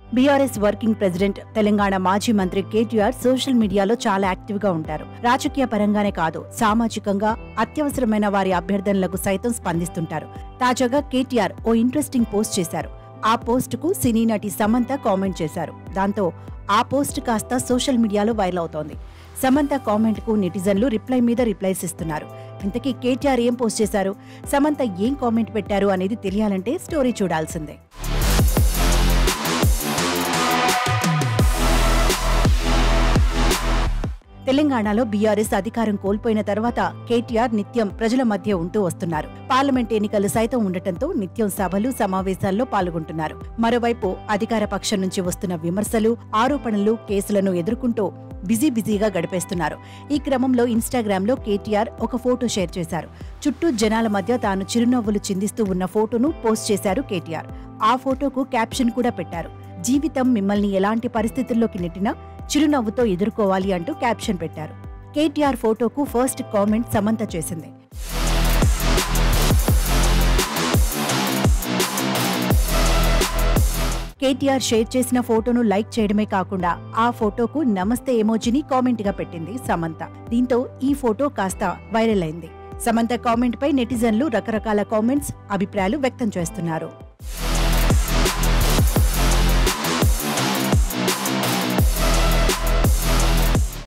BRS working president Telangana మాజీ మంత్రి KTR social మీడియాలో చాలా యాక్టివ్ గా ఉంటారు రాజకీయ పరంగానే కాదు సామాజికంగా అత్యవసరమైన వారి అభ్యర్థనలకు సైతం స్పందిస్తుంటారు తాజాగా కేటీఆర్ ఓ ఇంట్రెస్టింగ్ పోస్ట్ చేశారు ఆ పోస్ట్ కు సినీ నటి సమంత కామెంట్ చేశారు దాంతో ఆ పోస్ట్ కాస్త సోషల్ మీడియాలో వైరల్ అవుతోంది సమంత కామెంట్ కు నెటిజన్లు రిప్లై మీద రిప్లైస్ ఇస్తున్నారు ఇంతకీ కేటీఆర్ ఏం పోస్ట్ చేశారు సమంత ఏం కామెంట్ పెట్టారు అనేది తెలియాలంటే స్టోరీ చూడాల్సిందే తెలంగాణలో బీఆర్ఎస్ అధికారం కోల్పోయిన తర్వాత కేటీఆర్ నిత్యం ప్రజల మధ్య ఉంటూ వస్తున్నారు పార్లమెంట్ ఎన్నికలు సైతం ఉండటంతో నిత్యం సభలు సమావేశాల్లో పాల్గొంటున్నారు మరోవైపు అధికార పక్షం నుంచి వస్తున్న విమర్శలు ఆరోపణలు కేసులను ఎదుర్కొంటూ బిజీ బిజీగా గడిపేస్తున్నారు ఈ క్రమంలో ఇన్స్టాగ్రామ్ లో కేటీఆర్ ఒక ఫోటో షేర్ చేశారు చుట్టూ జనాల మధ్య తాను చిరునవ్వులు చిందిస్తూ ఉన్న ఫోటోను పోస్ట్ చేశారు కేటీఆర్ ఆ ఫోటోకు క్యాప్షన్ కూడా పెట్టారు జీవితం మిమ్మల్ని ఎలాంటి పరిస్థితుల్లోకి నెట్టినా చిరునవ్వుతో ఎదుర్కోవాలి అంటూ క్యాప్షన్ పెట్టారు కేటీఆర్ ఫోటోకు ఫస్ట్ కామెంట్ సమంత చేసింది కేటీఆర్ షేర్ చేసిన ఫోటోను లైక్ చేయడమే కాకుండా ఆ ఫోటోకు నమస్తే ఎమోజిని కామెంట్ గా పెట్టింది సమంత దీంతో ఈ ఫోటో కాస్త వైరల్ అయింది సమంత కామెంట్ పై నెటిజన్లు రకరకాల కామెంట్స్ అభిప్రాయాలు వ్యక్తం చేస్తున్నారు